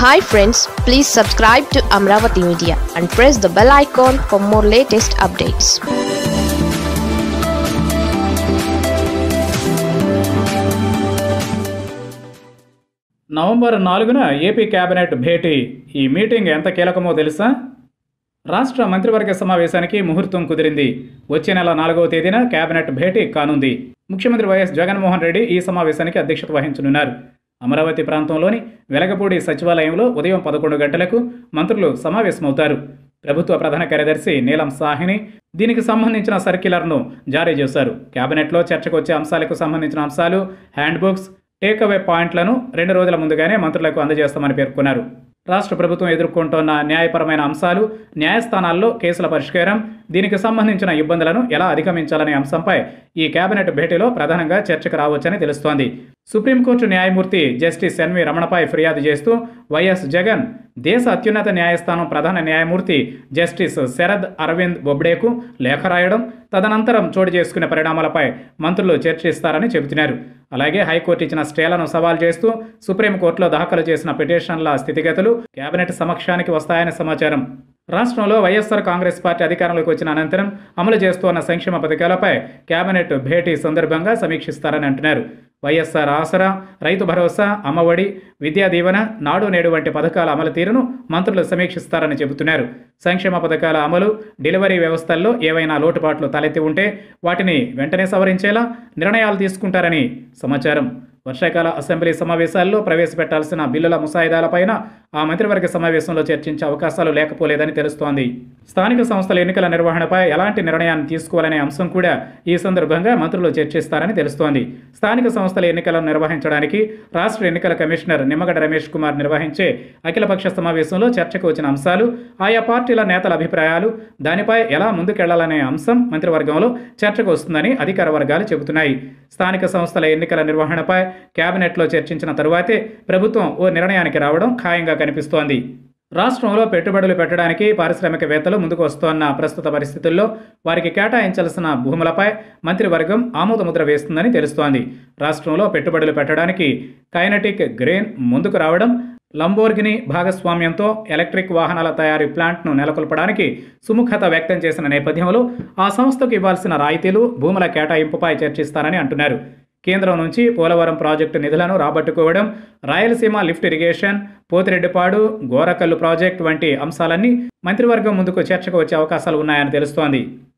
hi friends please subscribe to Amaravati media and press the bell icon for more latest updates November నాలుగున AP cabinet భేటీ ఈ meeting ఎంత కీలకమో తెలుసా రాష్ట్ర మంత్రివర్గ సమావేశానికి ముహూర్తం కుదిరింది వచ్చే నెల నాలుగవ తేదీన కేబినెట్ భేటీ కానుంది ముఖ్యమంత్రి వైఎస్ జగన్మోహన్ రెడ్డి ఈ సమావేశానికి అధ్యక్షత వహించనున్నారు అమరావతి ప్రాంతంలోని వెలగపూడి సచివాలయంలో ఉదయం పదకొండు గంటలకు మంత్రులు సమావేశమవుతారు ప్రభుత్వ ప్రధాన కార్యదర్శి నీలం సాహ్ని దీనికి సంబంధించిన సర్క్యులర్ను జారీ చేశారు కేబినెట్లో చర్చకు వచ్చే అంశాలకు సంబంధించిన అంశాలు హ్యాండ్బుక్స్ టేక్అవే పాయింట్లను రెండు రోజుల ముందుగానే మంత్రులకు అందజేస్తామని పేర్కొన్నారు రాష్ట్ర ప్రభుత్వం ఎదుర్కొంటున్న న్యాయపరమైన అంశాలు న్యాయస్థానాల్లో కేసుల పరిష్కారం దీనికి సంబంధించిన ఇబ్బందులను ఎలా అధిగమించాలనే అంశంపై ఈ కేబినెట్ భేటీలో ప్రధానంగా చర్చకు రావచ్చని తెలుస్తోంది సుప్రీంకోర్టు న్యాయమూర్తి జస్టిస్ ఎన్వి రమణపై ఫిర్యాదు చేస్తూ వైఎస్ జగన్ దేశ అత్యున్నత న్యాయస్థానం ప్రధాన న్యాయమూర్తి జస్టిస్ శరద్ అరవింద్ బొబ్డేకు లేఖ రాయడం తదనంతరం చోటు చేసుకునే పరిణామాలపై మంత్రులు చర్చిస్తారని చెబుతున్నారు అలాగే హైకోర్టు ఇచ్చిన స్టేలను సవాల్ చేస్తూ సుప్రీంకోర్టులో దాఖలు చేసిన పిటిషన్ల స్థితిగతులు కేబినెట్ సమక్షానికి వస్తాయని సమాచారం రాష్ట్రంలో వైఎస్ఆర్ కాంగ్రెస్ పార్టీ అధికారంలోకి వచ్చిన అనంతరం అమలు చేస్తున్న సంక్షేమ పథకాలపై కేబినెట్ భేటీ సందర్భంగా సమీక్షిస్తారని అంటున్నారు వైఎస్ఆర్ ఆసరా రైతు భరోసా అమ్మఒడి విద్యా దీవెన నాడు నేడు వంటి పథకాల అమలు తీరును మంత్రులు సమీక్షిస్తారని చెబుతున్నారు సంక్షేమ పథకాల అమలు డెలివరీ వ్యవస్థల్లో ఏవైనా లోటుపాట్లు తలెత్తి ఉంటే వాటిని వెంటనే సవరించేలా నిర్ణయాలు తీసుకుంటారని సమాచారం వర్షాకాల అసెంబ్లీ సమావేశాల్లో ప్రవేశపెట్టాల్సిన బిల్లుల ముసాయిదాలపైన ఆ మంత్రివర్గ సమావేశంలో చర్చించే అవకాశాలు లేకపోలేదని తెలుస్తోంది స్థానిక సంస్థల ఎన్నికల నిర్వహణపై ఎలాంటి నిర్ణయాన్ని తీసుకోవాలనే అంశం కూడా ఈ సందర్భంగా మంత్రులు చర్చిస్తారని తెలుస్తోంది స్థానిక సంస్థల ఎన్నికలను నిర్వహించడానికి రాష్ట్ర ఎన్నికల కమిషనర్ నిమ్మగడ్డ రమేష్ కుమార్ నిర్వహించే అఖిలపక్ష సమావేశంలో చర్చకు వచ్చిన అంశాలు ఆయా పార్టీల నేతల అభిప్రాయాలు దానిపై ఎలా ముందుకెళ్లాలనే అంశం మంత్రివర్గంలో చర్చకు వస్తుందని అధికార వర్గాలు చెబుతున్నాయి స్థానిక సంస్థల ఎన్నికల నిర్వహణపై కేబినెట్లో చర్చించిన తరువాతే ప్రభుత్వం ఓ నిర్ణయానికి రావడం ఖాయంగా కనిపిస్తోంది రాష్ట్రంలో పెట్టుబడులు పెట్టడానికి పారిశ్రామికవేత్తలు ముందుకు వస్తోన్న ప్రస్తుత పరిస్థితుల్లో వారికి కేటాయించాల్సిన భూములపై మంత్రివర్గం ఆమోదముద్ర వేస్తుందని తెలుస్తోంది రాష్ట్రంలో పెట్టుబడులు పెట్టడానికి కైనటిక్ గ్రెయిన్ ముందుకు రావడం లంబోర్గిని భాగస్వామ్యంతో ఎలక్ట్రిక్ వాహనాల తయారీ ప్లాంట్ను నెలకొల్పడానికి సుముఖత వ్యక్తం చేసిన నేపథ్యంలో ఆ సంస్థకు ఇవ్వాల్సిన రాయితీలు భూముల కేటాయింపుపై చర్చిస్తారని అంటున్నారు కేంద్రం నుంచి పోలవరం ప్రాజెక్టు నిధులను రాబట్టుకోవడం Rayalaseema lift irrigation Pothireddypadu Gorakallu project వంటి అంశాలన్నీ మంత్రివర్గం ముందుకు చర్చకు వచ్చే అవకాశాలు ఉన్నాయని తెలుస్తోంది